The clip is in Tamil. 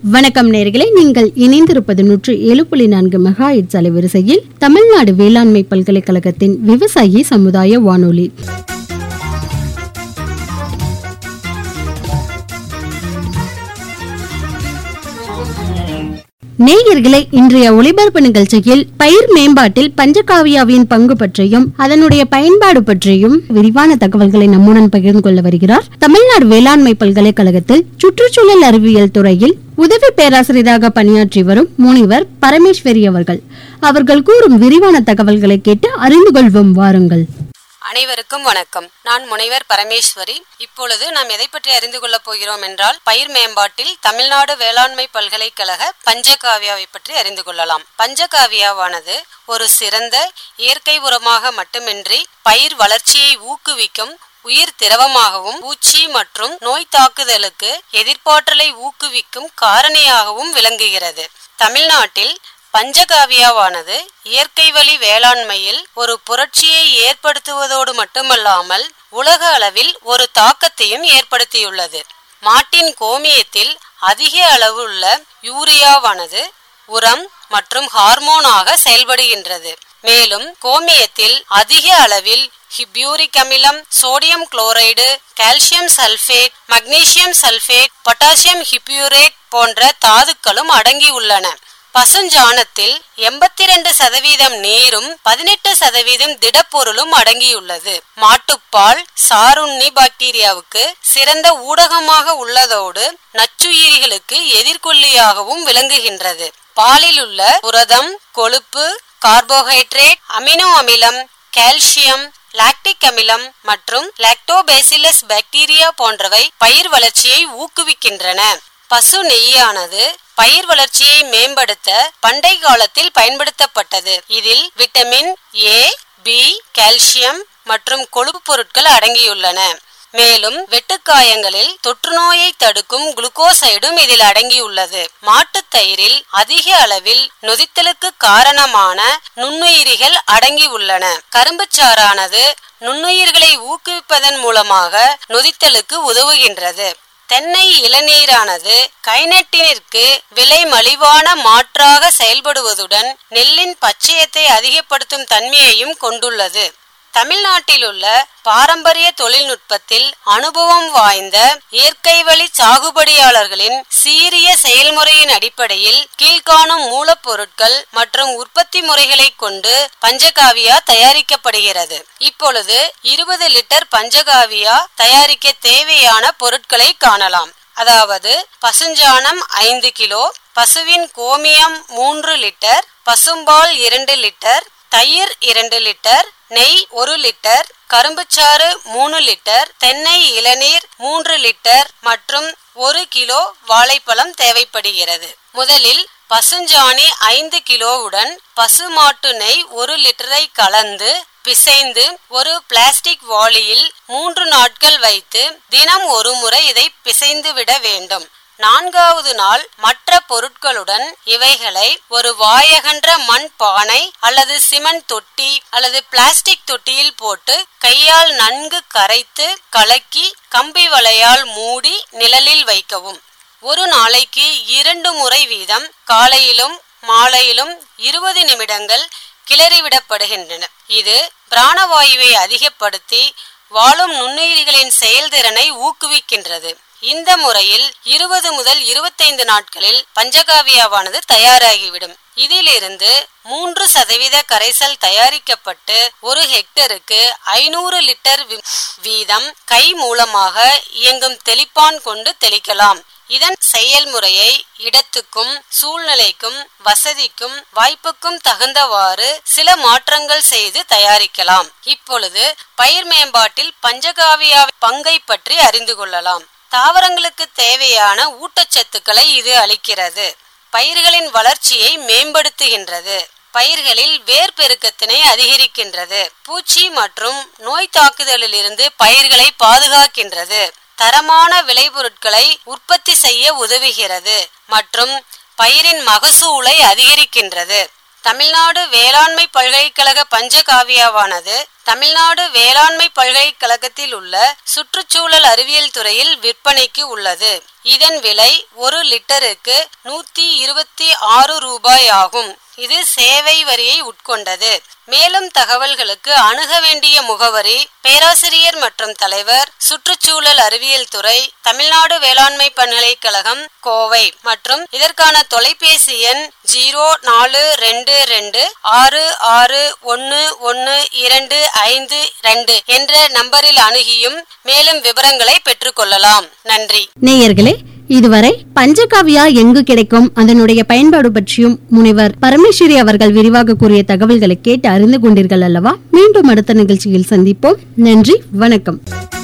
வணக்கம் நேர்களே நீங்கள் இணைந்திருப்பது நூற்று ஏழு புள்ளி நான்கு மெகா இட்ஸ் அலைவரிசையில் தமிழ்நாடு வேளாண்மை பல்கலைக்கழகத்தின் விவசாயி சமுதாய வானொலி நேயர்களே இன்றைய ஒளிபரப்பு நிகழ்ச்சியில் பயிர் மேம்பாட்டில் பஞ்சகாவியாவின் பங்கு பற்றியும் அதனுடைய பயன்பாடு பற்றியும் விரிவான தகவல்களை நம்முடன் பகிர்ந்து கொள்ள வருகிறார் தமிழ்நாடு வேளாண்மை பல்கலைக்கழகத்தில் சுற்றுச்சூழல் அறிவியல் துறையில் உதவி பேராசிரியராக பணியாற்றி வரும் முனிவர் பரமேஸ்வரி அவர்கள் அவர்கள் கூறும் விரிவான தகவல்களை கேட்டு அறிந்து கொள்வோம் வாருங்கள் அனைவருக்கும் வணக்கம் நான் முனைவர் பரமேஸ்வரி இப்பொழுது நாம் எதை பற்றி அறிந்து கொள்ளப் போகிறோம் என்றால் பயிர் மேம்பாட்டில் தமிழ்நாடு வேளாண்மை பல்கலைக்கழக பஞ்சகாவியாவை பற்றி அறிந்து கொள்ளலாம் பஞ்சகாவியாவானது ஒரு சிறந்த இயற்கை உரமாக மட்டுமின்றி பயிர் வளர்ச்சியை ஊக்குவிக்கும் உயிர் திரவமாகவும் பூச்சி மற்றும் நோய் தாக்குதலுக்கு எதிர்ப்பாற்றலை ஊக்குவிக்கும் காரணியாகவும் விளங்குகிறது தமிழ்நாட்டில் பஞ்சகாவியாவானது இயற்கை வழி வேளாண்மையில் ஒரு புரட்சியை ஏற்படுத்துவதோடு மட்டுமல்லாமல் உலக அளவில் ஒரு தாக்கத்தையும் ஏற்படுத்தியுள்ளது மாட்டின் கோமியத்தில் அதிக அளவு உள்ள யூரியாவானது உரம் மற்றும் ஹார்மோனாக செயல்படுகின்றது மேலும் கோமியத்தில் அதிக அளவில் ஹிபியூரிக் அமிலம் sodium chloride calcium sulphate magnesium sulphate potassium hippurate போன்ற தாதுக்களும் அடங்கியுள்ளன பசுஞ்சாணத்தில் எண்பத்தி ரெண்டு சதவீதம் நீரும் பதினெட்டு சதவீதம் திடப்பொருளும் அடங்கியுள்ளது மாட்டுப்பால் சாருண்ணி பாக்டீரியாவுக்கு சிறந்த ஊடகமாக உள்ளதோடு நச்சுயிரிகளுக்கு எதிர்கொல்லியாகவும் விளங்குகின்றது பாலில் உள்ள புரதம் கொழுப்பு கார்போஹைட்ரேட் அமினோ அமிலம் கால்சியம் லாக்டிக் அமிலம் மற்றும் லாக்டோபேசிலஸ் பாக்டீரியா போன்றவை பயிர் வளர்ச்சியை ஊக்குவிக்கின்றன பசு நெய்யானது பயிர் வளர்ச்சியை மேம்படுத்த பண்டை காலத்தில் பயன்படுத்தப்பட்டது இதில் விட்டமின் ஏ பி கால்சியம் மற்றும் கொழுப்பு பொருட்கள் அடங்கியுள்ளன மேலும் வெட்டுக்காயங்களில் தொற்றுநோயை தடுக்கும் குளுக்கோசைடும் இதில் அடங்கியுள்ளது மாட்டுத் தயிரில் அதிக அளவில் நொதித்தலுக்கு காரணமான நுண்ணுயிரிகள் அடங்கியுள்ளன கரும்புச்சாறானது நுண்ணுயிர்களை ஊக்குவிப்பதன் மூலமாக நொதித்தலுக்கு உதவுகின்றது தென்னை இளநீரானது கைநட்டினிற்கு விலை மலிவான மாற்றாக செயல்படுவதுடன் நெல்லின் பச்சையத்தை அதிகப்படுத்தும் தன்மையையும் கொண்டுள்ளது தமிழ்நாட்டில் உள்ள பாரம்பரிய தொழில்நுட்பத்தில் அனுபவம் வாய்ந்த இயற்கை வழி சாகுபடியாளர்களின் சீரிய செயல்முறையின் அடிப்படையில் கீழ்காணும் மூலப்பொருட்கள் மற்றும் உற்பத்தி முறைகளை கொண்டு பஞ்சகாவியா தயாரிக்கப்படுகிறது இப்பொழுது இருபது லிட்டர் பஞ்சகாவியா தயாரிக்க தேவையான பொருட்களை காணலாம் அதாவது பசுஞ்சாணம் ஐந்து கிலோ பசுவின் கோமியம் மூன்று லிட்டர் பசும்பால் இரண்டு லிட்டர் தயிர் இரண்டு லிட்டர் நெய் ஒரு லிட்டர் கரும்புச்சாறு மூணு லிட்டர் தென்னை இளநீர் மூன்று லிட்டர் மற்றும் ஒரு கிலோ வாழைப்பழம் தேவைப்படுகிறது முதலில் பசுஞ்சாணி ஐந்து கிலோவுடன் பசுமாட்டு நெய் ஒரு லிட்டரை கலந்து பிசைந்து ஒரு பிளாஸ்டிக் வாளியில் மூன்று நாட்கள் வைத்து தினம் ஒரு முறை இதை பிசைந்து விட வேண்டும் நான்காவது நாள் மற்ற பொருட்களுடன் இவைகளை ஒரு வாயகன்ற மண் பானை அல்லது சிமெண்ட் தொட்டி அல்லது பிளாஸ்டிக் தொட்டியில் போட்டு கையால் நன்கு கரைத்து கலக்கி கம்பி வலையால் மூடி நிழலில் வைக்கவும் ஒரு நாளைக்கு இரண்டு முறை வீதம் காலையிலும் மாலையிலும் இருபது நிமிடங்கள் கிளறிவிடப்படுகின்றன இது பிராணவாயுவை அதிகப்படுத்தி வாழும் நுண்ணுயிரிகளின் செயல்திறனை ஊக்குவிக்கின்றது இந்த முறையில் இருபது முதல் இருபத்தைந்து நாட்களில் பஞ்சகாவியாவானது தயாராகிவிடும் இதிலிருந்து மூன்று சதவீத கரைசல் தயாரிக்கப்பட்டு ஒரு ஹெக்டருக்கு ஐநூறு லிட்டர் வீதம் கை மூலமாக இயங்கும் தெளிப்பான் கொண்டு தெளிக்கலாம் இதன் செயல்முறையை இடத்துக்கும் சூழ்நிலைக்கும் வசதிக்கும் வாய்ப்புக்கும் தகுந்தவாறு சில மாற்றங்கள் செய்து தயாரிக்கலாம் இப்பொழுது பயிர் மேம்பாட்டில் பஞ்சகாவியா பங்கை பற்றி அறிந்து கொள்ளலாம் தாவரங்களுக்கு தேவையான ஊட்டச்சத்துக்களை இது அளிக்கிறது பயிர்களின் வளர்ச்சியை மேம்படுத்துகின்றது பயிர்களில் வேர் பெருக்கத்தினை அதிகரிக்கின்றது பூச்சி மற்றும் நோய் தாக்குதலில் இருந்து பயிர்களை பாதுகாக்கின்றது தரமான விளைபொருட்களை உற்பத்தி செய்ய உதவுகிறது மற்றும் பயிரின் மகசூலை அதிகரிக்கின்றது தமிழ்நாடு வேளாண்மை பல்கலைக்கழக பஞ்சகாவியாவானது தமிழ்நாடு வேளாண்மை பல்கலைக்கழகத்தில் உள்ள சுற்றுச்சூழல் அறிவியல் துறையில் விற்பனைக்கு உள்ளது இதன் விலை ஒரு லிட்டருக்கு நூத்தி இருபத்தி ஆறு ரூபாய் ஆகும் இது சேவை வரியை உட்கொண்டது மேலும் தகவல்களுக்கு அணுக வேண்டிய முகவரி பேராசிரியர் மற்றும் தலைவர் சுற்றுச்சூழல் அறிவியல் துறை தமிழ்நாடு வேளாண்மை பல்கலைக்கழகம் கோவை மற்றும் இதற்கான தொலைபேசி எண் ஜீரோ நாலு ரெண்டு ரெண்டு ஆறு ஆறு ஒன்னு ஒன்னு இரண்டு ஐந்து ரெண்டு என்ற நம்பரில் அணுகியும் மேலும் விவரங்களை பெற்றுக்கொள்ளலாம் நன்றி நேயர்களே இதுவரை பஞ்சகாவியா எங்கு கிடைக்கும் அதனுடைய பயன்பாடு பற்றியும் முனைவர் பரமேஸ்வரி அவர்கள் விரிவாக கூறிய தகவல்களை கேட்டு அறிந்து கொண்டீர்கள் அல்லவா மீண்டும் அடுத்த நிகழ்ச்சியில் சந்திப்போம் நன்றி வணக்கம்